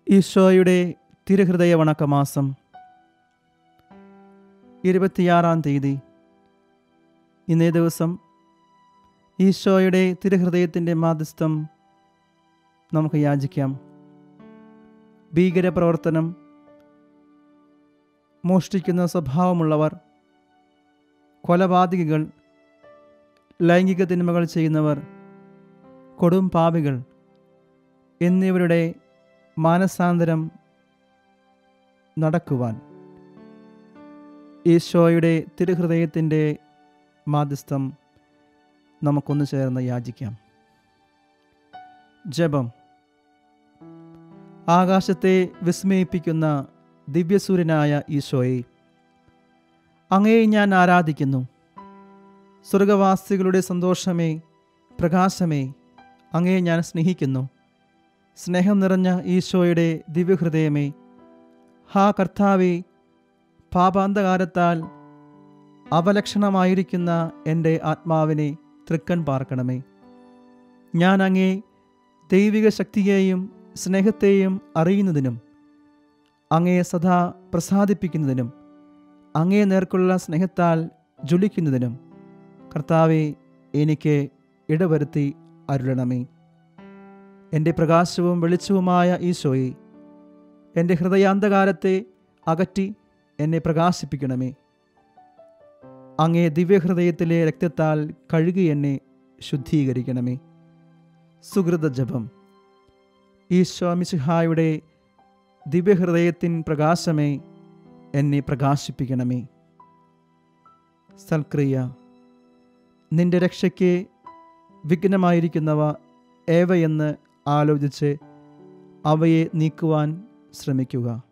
ഈശോയുടെ തിരുഹൃദയ വണക്കമാസം ഇരുപത്തിയാറാം തീയതി ഇന്നേ ദിവസം ഈശോയുടെ തിരുഹൃദയത്തിൻ്റെ മാധ്യസ്ഥം നമുക്ക് യാചിക്കാം ഭീകരപ്രവർത്തനം മോഷ്ടിക്കുന്ന സ്വഭാവമുള്ളവർ കൊലപാതകികൾ ലൈംഗിക തിന്മകൾ ചെയ്യുന്നവർ കൊടും പാപികൾ എന്നിവരുടെ മാനസാന്തരം നടക്കുവാൻ ഈശോയുടെ തിരുഹൃദയത്തിൻ്റെ മാധ്യസ്ഥം നമുക്കൊന്നു ചേർന്ന് യാചിക്കാം ജപം ആകാശത്തെ വിസ്മയിപ്പിക്കുന്ന ദിവ്യസൂര്യനായ ഈശോയെ അങ്ങയെ ഞാൻ ആരാധിക്കുന്നു സ്വർഗവാസികളുടെ സന്തോഷമേ പ്രകാശമേ അങ്ങയെ ഞാൻ സ്നേഹിക്കുന്നു സ്നേഹം നിറഞ്ഞ ഈശോയുടെ ദിവ്യഹൃദയമേ ഹാ കർത്താവേ പാപാന്തകാരത്താൽ അവലക്ഷണമായിരിക്കുന്ന എൻ്റെ ആത്മാവിനെ തൃക്കൺ പാർക്കണമേ ഞാൻ അങ്ങേ ദൈവിക ശക്തിയെയും സ്നേഹത്തെയും അറിയുന്നതിനും അങ്ങയെ സദാ പ്രസാദിപ്പിക്കുന്നതിനും അങ്ങേ നേർക്കുള്ള സ്നേഹത്താൽ ജ്വലിക്കുന്നതിനും കർത്താവെ എനിക്ക് ഇടവരുത്തി അരുളണമേ എൻ്റെ പ്രകാശവും വെളിച്ചവുമായ ഈശോയെ എൻ്റെ ഹൃദയാന്തകാരത്തെ അകറ്റി എന്നെ പ്രകാശിപ്പിക്കണമേ അങ്ങേ ദിവ്യഹൃദയത്തിലെ രക്തത്താൽ കഴുകി എന്നെ ശുദ്ധീകരിക്കണമേ സുഹൃത ജപം ഈശോ മിശിഹായുടെ ദിവ്യഹൃദയത്തിൻ പ്രകാശമേ എന്നെ പ്രകാശിപ്പിക്കണമേ സൽക്രിയ നിന്റെ രക്ഷയ്ക്ക് വിഘ്നമായിരിക്കുന്നവ ഏവയെന്ന് ആലോചിച്ച് അവയെ നീക്കുവാൻ ശ്രമിക്കുക